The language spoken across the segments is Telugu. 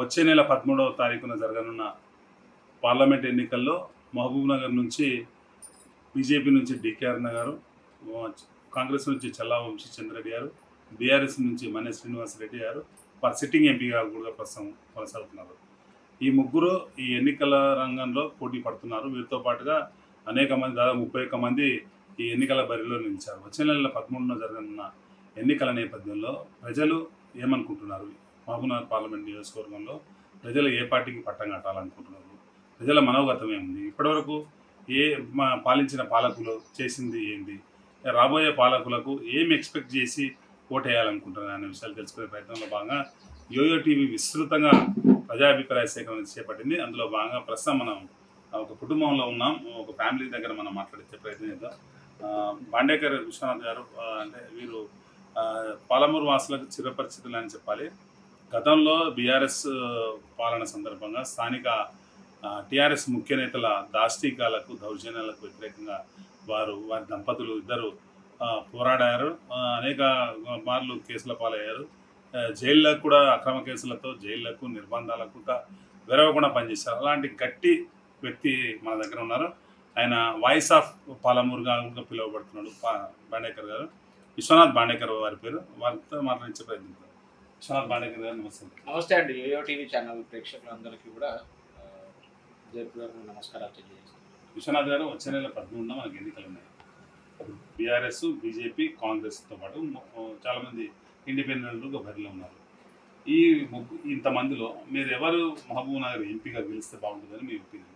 వచ్చే నెల పదమూడవ తారీఖున జరగనున్న పార్లమెంట్ ఎన్నికల్లో మహబూబ్ నగర్ నుంచి బీజేపీ నుంచి డికేఆర్ గారు కాంగ్రెస్ నుంచి చల్లా వంశీ చంద్రెడ్డి గారు బీఆర్ఎస్ నుంచి మనే శ్రీనివాస్ రెడ్డి గారు వారు సిట్టింగ్ ఎంపీగా కూడా ప్రస్తుతం కొనసాగుతున్నారు ఈ ముగ్గురు ఈ ఎన్నికల రంగంలో పోటీ పడుతున్నారు వీరితో పాటుగా అనేక మంది దాదాపు ముప్పై ఒక్క మంది ఈ ఎన్నికల బరిలో నిలిచారు వచ్చే నెల పదమూడున జరగనున్న ఎన్నికల నేపథ్యంలో ప్రజలు ఏమనుకుంటున్నారు మహబూబ్నగర్ పార్లమెంట్ నియోజకవర్గంలో ప్రజలు ఏ పార్టీకి పట్టం కట్టాలనుకుంటున్నారు ప్రజల మనోగతం ఏముంది ఇప్పటివరకు ఏ మా పాలించిన పాలకులు చేసింది ఏంటి రాబోయే పాలకులకు ఏం ఎక్స్పెక్ట్ చేసి ఓటేయాలనుకుంటున్నారు అనే విషయాలు తెలుసుకునే ప్రయత్నంలో భాగంగా యోయో టీవీ విస్తృతంగా ప్రజాభిప్రాయ సేకరణ చేపట్టింది అందులో భాగంగా ప్రస్తుతం మనం ఒక కుటుంబంలో ఉన్నాం ఒక ఫ్యామిలీ దగ్గర మనం మాట్లాడించే ప్రయత్నం చేద్దాం ఆ, బాండేకర్ విశ్వనాథ్ గారు ఆ, అంటే వీరు ఆ, పాలమూరు వాసులకు చిరపరిచితులు అని చెప్పాలి గతంలో బీఆర్ఎస్ పాలన సందర్భంగా స్థానిక టీఆర్ఎస్ ముఖ్య నేతల దాష్టీకాలకు దౌర్జన్యాలకు వ్యతిరేకంగా వారు వారి దంపతులు ఇద్దరు ఆ, పోరాడారు ఆ, అనేక మార్లు కేసుల పాలయ్యారు ఆ, జైళ్ళకు కూడా అక్రమ కేసులతో జైళ్లకు నిర్బంధాలకు కూడా విరవకుండా పనిచేశారు అలాంటి గట్టి వ్యక్తి మన దగ్గర ఉన్నారు ఆయన వాయిస్ ఆఫ్ పాలమూరుగా కూడా పిలువబడుతున్నాడు పా- బాండేకర్ గారు విశ్వనాథ్ బాండేకర్ వారి పేరు వారితో మాట్లాడించే ప్రయత్నించారు విశ్వనాథ్ బాండేకర్ గారు నమస్తే నమస్తే అండి యోయో టీవీ ఛానల్ ప్రేక్షకులందరికీ కూడా ఆ, హృదయపూర్వక నమస్కారాలు తెలియజేస్తాను విశ్వనాథ్ గారు వచ్చే నెల పదమూడున మనకి ఎన్నికలు ఉన్నాయి బీఆర్ఎస్ బీజేపీ కాంగ్రెస్తో పాటు మొ- చాలామంది ఇండిపెండెంట్లు బరిలో ఉన్నారు ఈ ముగ్గు ఇంతమందిలో మీరు ఎవరు మహబూబ్ నగర్ ఎంపీగా గెలిస్తే బాగుంటుందని మీ ఒపీనియన్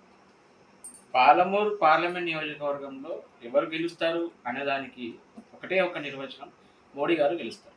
పాలమూరు పార్లమెంట్ నియోజకవర్గంలో ఎవరు గెలుస్తారు అనేదానికి ఒకటే ఒక నిర్వచనం మోడీ గారు గెలుస్తారు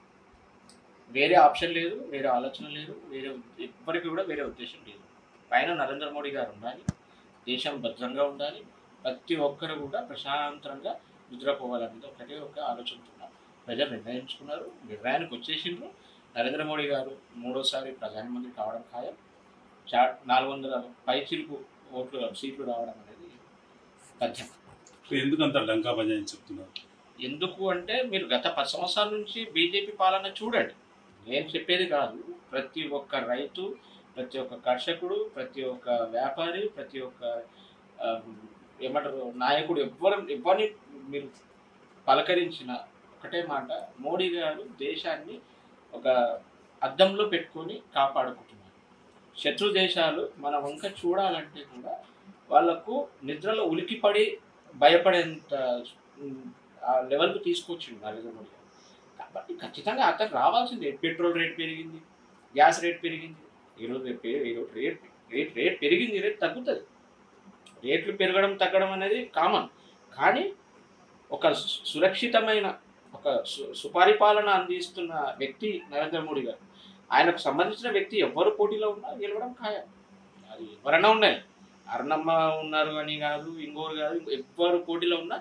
వేరే ఆప్షన్ లేదు వేరే ఆలోచన లేదు వేరే ఎవ్వరికి కూడా వేరే ఉద్దేశం లేదు పైన నరేంద్ర మోడీ గారు ఉండాలి దేశం భద్రంగా ఉండాలి ప్రతి ఒక్కరు కూడా ప్రశాంతంగా నిద్రపోవాలనేది ఒకటే ఒక ఆలోచనతున్నారు ప్రజలు నిర్ణయించుకున్నారు నిర్ణయానికి వచ్చేసిండ్రు నరేంద్ర మోడీ గారు మూడోసారి ప్రధానమంత్రి కావడం ఖాయం చా నాలుగు వందల పైచిలుకు ఓట్లు సీట్లు రావడం అనేది తథ్యం ఎందుకంత డంకా బజాయి చెప్తున్నారు ఎందుకు అంటే మీరు గత పది సంవత్సరాల నుంచి బీజేపీ పాలన చూడండి నేను చెప్పేది కాదు ప్రతి ఒక్క రైతు ప్రతి ఒక్క కర్షకుడు ప్రతి ఒక్క వ్యాపారి ప్రతి ఒక్క ఆ, ఏమంటారు నాయకుడు ఎవ్వరు ఎవరిని మీరు పలకరించిన ఒకటే మాట మోడీ గారు దేశాన్ని ఒక అద్దంలో పెట్టుకొని కాపాడుకుంటున్నారు శత్రు దేశాలు మన వంక చూడాలంటే కూడా వాళ్ళకు నిద్రలో ఉలికిపడి భయపడేంత ఉమ్, ఆ లెవెల్కి తీసుకొచ్చిండు నరేంద్ర మోడీ గారు కాబట్టి ఖచ్చితంగా అతను రావాల్సిందే పెట్రోల్ రేట్ పెరిగింది గ్యాస్ రేట్ పెరిగింది ఈరోజు రేపు పె- ఈరోజు రేట్ రేట్ రేట్ పెరిగింది రేట్ తగ్గుతుంది రేట్లు పెరగడం తగ్గడం అనేది కామన్ కానీ ఒక సు- సురక్షితమైన ఒక సు సుపరిపాలన అందిస్తున్న వ్యక్తి నరేంద్ర మోడీ గారు ఆయనకు సంబంధించిన వ్యక్తి ఎవరు పోటీలో ఉన్నా గెలవడం ఖాయం అది ఎవరైనా ఉన్నాయి అరుణమ్మ ఉన్నారు అని కాదు ఇంకోరు కాదు ఎవ్వరు పోటీలో ఉన్నా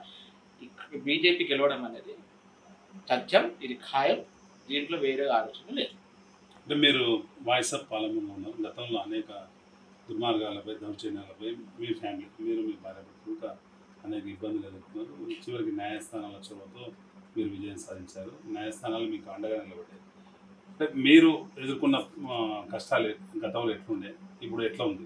బీజేపీ గెలవడం అనేది తథ్యం ఇది ఖాయం దీంట్లో వేరే ఆలోచన లేదు అంటే మీరు వాయిస్ ఆఫ్ పాలమూరులో ఉన్నారు గతంలో అనేక దుర్మార్గాలపై దౌర్జన్యాలపై మీ ఫ్యామిలీ మీరు మీ భార్య ఇంకా అనేక ఇబ్బందులు ఎదుర్కొన్నారు చివరికి న్యాయస్థానాల చొరవతో మీరు విజయం సాధించారు న్యాయస్థానాలు మీకు అండగా నిలబడ్డాయి అంటే మీరు ఎదుర్కొన్న ఆ, కష్టాలు గతంలో ఎట్లుండే ఇప్పుడు ఎట్లా ఉంది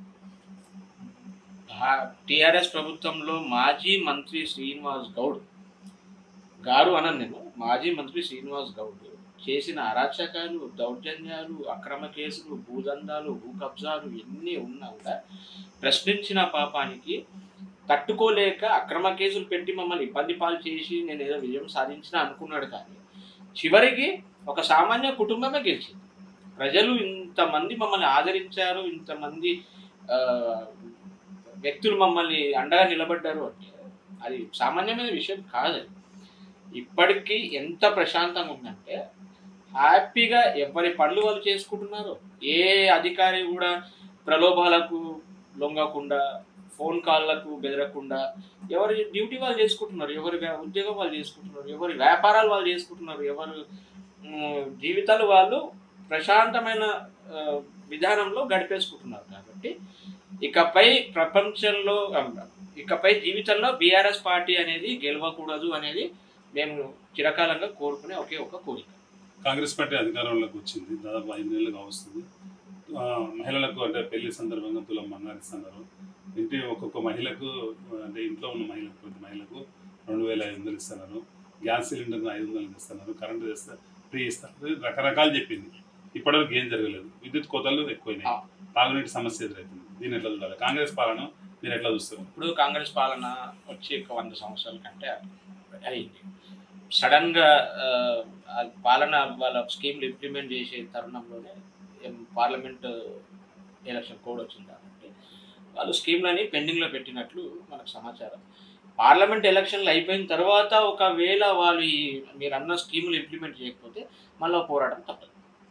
టిఆర్ఎస్ ప్రభుత్వంలో మాజీ మంత్రి శ్రీనివాస్ గౌడ్ గారు అనను నేను మాజీ మంత్రి శ్రీనివాస్ గౌడ్ చేసిన అరాచకాలు దౌర్జన్యాలు అక్రమ కేసులు భూదందాలు భూ కబ్జాలు ఎన్ని ఉన్నా కూడా ప్రశ్నించిన పాపానికి తట్టుకోలేక అక్రమ కేసులు పెట్టి మమ్మల్ని ఇబ్బంది పాలు చేసి నేను ఏదో విజయం సాధించిన అనుకున్నాడు కానీ చివరికి ఒక సామాన్య కుటుంబమే గెలిచింది ప్రజలు ఇంతమంది మమ్మల్ని ఆదరించారు ఇంతమంది ఆ, వ్యక్తులు మమ్మల్ని అండగా నిలబడ్డారు అంటే అది సామాన్యమైన విషయం కాదు అది. ఇప్పటికీ ఎంత ప్రశాంతంగా ఉందంటే హ్యాపీగా ఎవరి పనులు వాళ్ళు చేసుకుంటున్నారు ఏ అధికారి కూడా ప్రలోభాలకు లొంగకుండా ఫోన్ కాల్లకు బెదరకుండా ఎవరి డ్యూటీ వాళ్ళు చేసుకుంటున్నారు ఎవరి వ్యా- ఉద్యోగం వాళ్ళు చేసుకుంటున్నారు ఎవరి వ్యాపారాలు వాళ్ళు చేసుకుంటున్నారు ఎవరు ఉమ్, జీవితాలు వాళ్ళు ప్రశాంతమైన ఆ, విధానంలో గడిపేసుకుంటున్నారు కాబట్టి ఇకపై ప్రపంచంలో ఆ, ఇకపై జీవితంలో బీఆర్ఎస్ పార్టీ అనేది గెలవకూడదు అనేది మేము చిరకాలంగా కోరుకునే ఒకే ఒక కోరిక కాంగ్రెస్ పార్టీ అధికారంలోకి వచ్చింది దాదాపు ఐదు నెలలుగా వస్తుంది ఆ, మహిళలకు అంటే పెళ్లి సందర్భంగా తులం బంగారు ఇస్తున్నారు ఇంటి ఒక్కొక్క మహిళకు అంటే ఇంట్లో ఉన్న మహిళకు ప్రతి మహిళకు రెండు వేల ఐదు వందలు ఇస్తున్నారు గ్యాస్ సిలిండర్ ఐదు వందలు ఇస్తున్నారు కరెంటు తెస్తే ఫ్రీ ఇస్తారు రకరకాలు చెప్పింది ఇప్పటివరకు ఏం జరగలేదు విద్యుత్ కోతలు ఎక్కువైనాయి తాగునీటి సమస్య ఎదురవుతుంది దీన్ని ఎట్లా చూడాలి కాంగ్రెస్ పాలన మీరు ఎట్లా చూస్తారు ఇప్పుడు కాంగ్రెస్ పాలన వచ్చి ఒక వంద సంవత్సరాల కంటే అయింది సడన్గా ఆ, ఆ పాలన వాళ్ళ స్కీమ్లు ఇంప్లిమెంట్ చేసే తరుణంలోనే ఏం పార్లమెంట్ ఎలక్షన్ కోడ్ వచ్చింది కాబట్టి వాళ్ళు స్కీమ్లని పెండింగ్లో పెట్టినట్లు మనకు సమాచారం పార్లమెంట్ ఎలక్షన్లు అయిపోయిన తర్వాత ఒకవేళ వాళ్ళు ఈ మీరు అన్న స్కీములు ఇంప్లిమెంట్ చేయకపోతే మళ్ళీ పోరాటం తప్పదు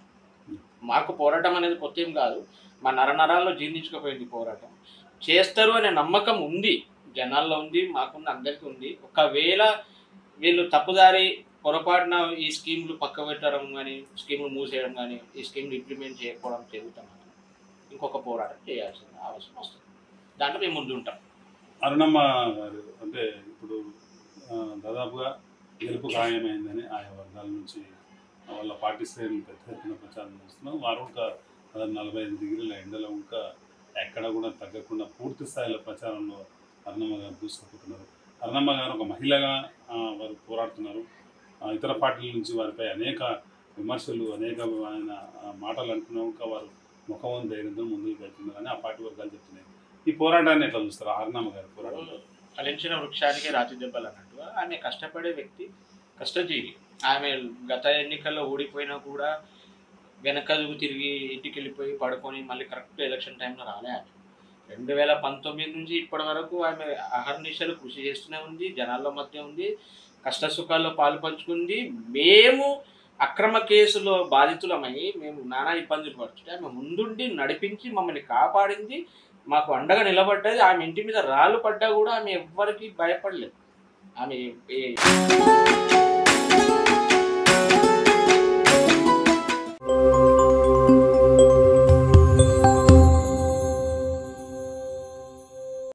మాకు పోరాటం అనేది కొత్త ఏం కాదు మా నరనరాల్లో జీర్ణించుకుపోయింది పోరాటం చేస్తారు అనే నమ్మకం ఉంది జనాల్లో ఉంది మాకున్న అందరికీ ఉంది ఒకవేళ వీళ్ళు తప్పుదారి పొరపాటున ఈ స్కీములు పక్క పెట్టడం కానీ స్కీములు మూసేయడం కానీ ఈ స్కీములు ఇంప్లిమెంట్ చేయకపోవడం జరుగుతాం ఇంకొక పోరాటం చేయాల్సిన అవసరం వస్తుంది దాంట్లో మేము ముందు ఉంటాం అరుణమ్మ గారు అంటే ఇప్పుడు ఆ, దాదాపుగా గెలుపు ఖాయమైందని ఆయా వర్గాల నుంచి వాళ్ళ పార్టీ శ్రేణులు పెద్ద ఎత్తున ప్రచారం చేస్తున్నాం వారు ఇంకా దాదాపు నలభై ఐదు డిగ్రీల ఎండలో ఇంకా ఎక్కడ కూడా తగ్గకుండా పూర్తి స్థాయిలో ప్రచారంలో అరుణమ్మ గారు దూసుకుపోతున్నారు అరుణమ్మ గారు ఒక మహిళగా ఆ, వారు పోరాడుతున్నారు ఆ, ఇతర పార్టీల నుంచి వారిపై అనేక విమర్శలు అనేక ఆయన ఆ, మాటలు అంటున్నాం ఇంకా వారు ముఖం ధైర్యంతో ముందుకు వెళ్తున్నారని ఆ పార్టీ వర్గాలు చెప్తున్నాయి ఈ పోరాటాన్ని ఎట్లా చూస్తారు అరుణమ్మ గారి పోరాటం ఫలించిన వృక్షానికి రాతి దెబ్బలు అన్నట్టుగా ఆమె కష్టపడే వ్యక్తి కష్టజీవి ఆమె గత ఎన్నికల్లో ఓడిపోయినా కూడా వెనకదుగు తిరిగి ఇంటికి వెళ్ళిపోయి పడుకొని మళ్ళీ కరెక్ట్ ఎలక్షన్ టైంలో రాలే ఆమె రెండు వేల పంతొమ్మిది నుంచి ఇప్పటి వరకు ఆమె అహర్నిశలు కృషి చేస్తూనే ఉంది జనాల మధ్య ఉంది కష్ట సుఖాల్లో పాలు పంచుకుంది మేము అక్రమ కేసులో బాధితులమై మేము నానా ఇబ్బందులు పడుతుంటే ఆమె ముందుండి నడిపించి మమ్మల్ని కాపాడింది మాకు అండగా నిలబడ్డది ఆమె ఇంటి మీద రాళ్ళు పడ్డా కూడా ఆమె ఎవ్వరికి భయపడలేదు ఆమె ఏ-